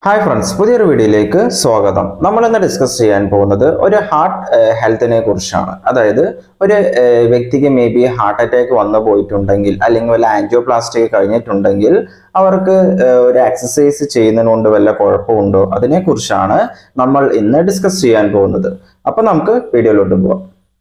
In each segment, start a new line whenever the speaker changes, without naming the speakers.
hi friends പുതിയൊരു വീഡിയോയിലേക്ക് സ്വാഗതം നമ്മൾ ഇന്ന് ഡിസ്കസ് ചെയ്യാൻ പോകുന്നത് ഒരു ഹാർട്ട് ഹെൽത്തിനെ കുറിച്ചാണ് അതായത് ഒരു ഏഹ്, വ്യക്തിക്ക് മേ ബി ഹാർട്ട് അറ്റാക്ക് വന്നു പോയിട്ടുണ്ടെങ്കിൽ അല്ലെങ്കിൽ വല്ല ആൻജിയോപ്ലാസ്റ്റി കഴിഞ്ഞിട്ടുണ്ടെങ്കിൽ അവർക്ക് ഏഹ്, ഒരു എക്സസൈസ് ചെയ്യുന്നതിന് കൊണ്ട് വല്ല കുഴപ്പമുണ്ടോ അതിനെ കുറിച്ചാണ് നമ്മൾ ഇന്ന് ഡിസ്കസ് ചെയ്യാൻ പോകുന്നത് അപ്പൊ നമുക്ക് വീഡിയോയിലോട്ട് പോവാം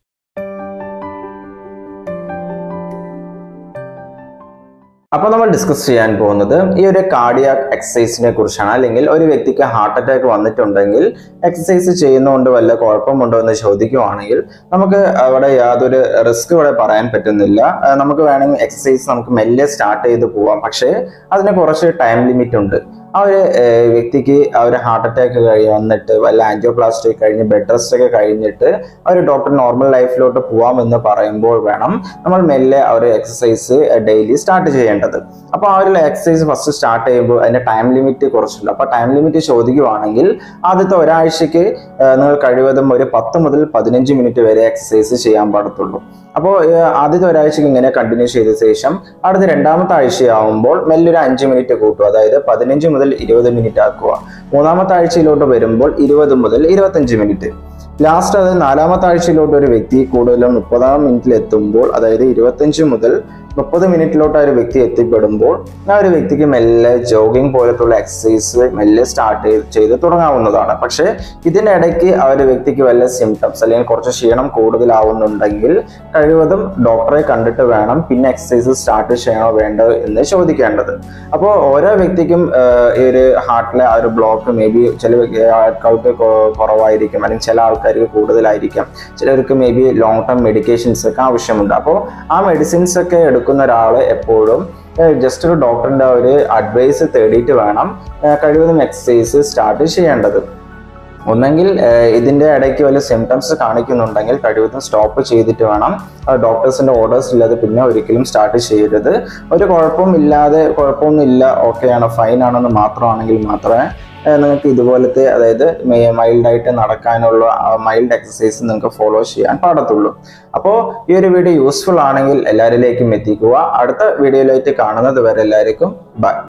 അപ്പൊ നമ്മൾ ഡിസ്കസ് ചെയ്യാൻ പോകുന്നത് ഈ ഒരു കാർഡിയാക് എക്സസൈസിനെ കുറിച്ചാണ് അല്ലെങ്കിൽ ഒരു വ്യക്തിക്ക് ഹാർട്ട് അറ്റാക്ക് വന്നിട്ടുണ്ടെങ്കിൽ എക്സസൈസ് ചെയ്യുന്നതുകൊണ്ട് വല്ല കുഴപ്പമുണ്ടോ എന്ന് ചോദിക്കുവാണെങ്കിൽ നമുക്ക് അവിടെ യാതൊരു റിസ്ക് ഇവിടെ പറയാൻ പറ്റുന്നില്ല ആ, നമുക്ക് വേണമെങ്കിൽ എക്സസൈസ് നമുക്ക് മെല്ലെ സ്റ്റാർട്ട് ചെയ്ത് പോവാം പക്ഷേ അതിന് കുറച്ച് ടൈം ലിമിറ്റ് ഉണ്ട് ആ ഒരു ഏർ, വ്യക്തിക്ക് ആ ഒരു ഹാർട്ട് അറ്റാക്ക് കഴിഞ്ഞ് വന്നിട്ട് വല്ല ആൻജിയോപ്ലാസ്റ്റി കഴിഞ്ഞ് ബെഡ് റെസ്റ്റ് ഒക്കെ കഴിഞ്ഞിട്ട് ആ ഒരു ഡോക്ടർ നോർമൽ ലൈഫിലോട്ട് പോവാമെന്ന് പറയുമ്പോൾ വേണം നമ്മൾ മെല്ലെ ആ ഒരു എക്സസൈസ് ഡെയിലി സ്റ്റാർട്ട് ചെയ്യേണ്ടത് അപ്പോൾ ആ ഒരു എക്സസൈസ് ഫസ്റ്റ് സ്റ്റാർട്ട് ചെയ്യുമ്പോൾ അതിന്റെ ടൈം ലിമിറ്റ് കുറച്ചുണ്ട് അപ്പോൾ ടൈം ലിമിറ്റ് ചോദിക്കുവാണെങ്കിൽ ആദ്യത്തെ ഒരാഴ്ചക്ക് ഏർ, നിങ്ങൾ കഴിവതും ഒരു പത്ത് മുതൽ പതിനഞ്ച് മിനിറ്റ് വരെ എക്സസൈസ് ചെയ്യാൻ പാടത്തുള്ളൂ അപ്പോൾ ആദ്യത്തെ ഒരാഴ്ചക്ക് ഇങ്ങനെ കണ്ടിന്യൂ ചെയ്ത ശേഷം അടുത്ത രണ്ടാമത്തെ ആഴ്ചയാവുമ്പോൾ മെല്ലെ ഒരു അഞ്ച് മിനിറ്റ് കൂട്ടുക അതായത് പതിനഞ്ച് മുതൽ ഇരുപത് മിനിറ്റ് ആക്കുക മൂന്നാമത്തെ ആഴ്ചയിലോട്ട് വരുമ്പോൾ ഇരുപത് മുതൽ ഇരുപത്തഞ്ച് മിനിറ്റ് ലാസ്റ്റ് അത് നാലാമത്തെ ആഴ്ചയിലോട്ട് ഒരു വ്യക്തി കൂടുതലും മുപ്പതാം മിനിറ്റിൽ എത്തുമ്പോൾ അതായത് ഇരുപത്തഞ്ച് മുതൽ മുപ്പത് മിനിറ്റിലോട്ട് ആ ഒരു വ്യക്തി എത്തിപ്പെടുമ്പോൾ ആ ഒരു വ്യക്തിക്ക് മെല്ലെ ജോഗിങ് പോലത്തുള്ള എക്സസൈസ് മെല്ലെ സ്റ്റാർട്ട് ചെയ്ത് തുടങ്ങാവുന്നതാണ് പക്ഷേ ഇതിനിടയ്ക്ക് ആ ഒരു വ്യക്തിക്ക് വല്ല സിംറ്റംസ് അല്ലെങ്കിൽ കുറച്ച് ക്ഷീണം കൂടുതലാവുന്നുണ്ടെങ്കിൽ കഴിവതും ഡോക്ടറെ കണ്ടിട്ട് വേണം പിന്നെ എക്സസൈസ് സ്റ്റാർട്ട് ചെയ്യണോ വേണ്ടോ എന്ന് ചോദിക്കേണ്ടത് അപ്പോൾ ഓരോ വ്യക്തിക്കും ആഹ്, ഈ ഒരു ഹാർട്ടിലെ ആ ഒരു ബ്ലോക്ക് മേ ബി ചില ആൾക്കാർക്ക് കൊ- കുറവായിരിക്കും അല്ലെങ്കിൽ ചില ആൾക്കാർക്ക് കൂടുതലായിരിക്കാം ചിലർക്ക് maybe long term medications ഒക്കെ ആവശ്യമുണ്ട് അപ്പോൾ ആ മെഡിസിൻസ് ഒക്കെ എടുക്കുന്ന ഒരാൾ എപ്പോഴും ജസ്റ്റ് ഒരു ഡോക്ടറിന്റെ ഒരു അഡ്വൈസ് തേടിയിട്ട് വേണം ആഹ്, കഴിവതും എക്സസൈസ് സ്റ്റാർട്ട് ചെയ്യേണ്ടത് ഒന്നെങ്കിൽ ഏഹ്, ഇതിന്റെ ഇടയ്ക്ക് വല്ല സിംറ്റംസ് കാണിക്കുന്നുണ്ടെങ്കിൽ കഴിവതും സ്റ്റോപ്പ് ചെയ്തിട്ട് വേണം ഡോക്ടേഴ്സിന്റെ ഓർഡേഴ്സ് ഇല്ലാതെ പിന്നെ ഒരിക്കലും സ്റ്റാർട്ട് ചെയ്യരുത് ഒരു കുഴപ്പവും ഇല്ലാതെ കുഴപ്പമൊന്നും ഇല്ല ഓക്കെയാണ് ഫൈൻ ആണെന്ന് മാത്രമാണെങ്കിൽ മാത്രമേ ഏഹ്, നിങ്ങൾക്ക് ഇതുപോലത്തെ അതായത് മൈൽഡ് ആയിട്ട് നടക്കാനുള്ള മൈൽഡ് എക്സസൈസ് നിങ്ങൾക്ക് ഫോളോ ചെയ്യാൻ പാടത്തുള്ളൂ അപ്പോൾ ഈ ഒരു വീഡിയോ യൂസ്ഫുൾ ആണെങ്കിൽ എല്ലാവരിലേക്കും എത്തിക്കുക അടുത്ത വീഡിയോയിലായിട്ട് കാണുന്നത് വരെ എല്ലാവർക്കും ബൈ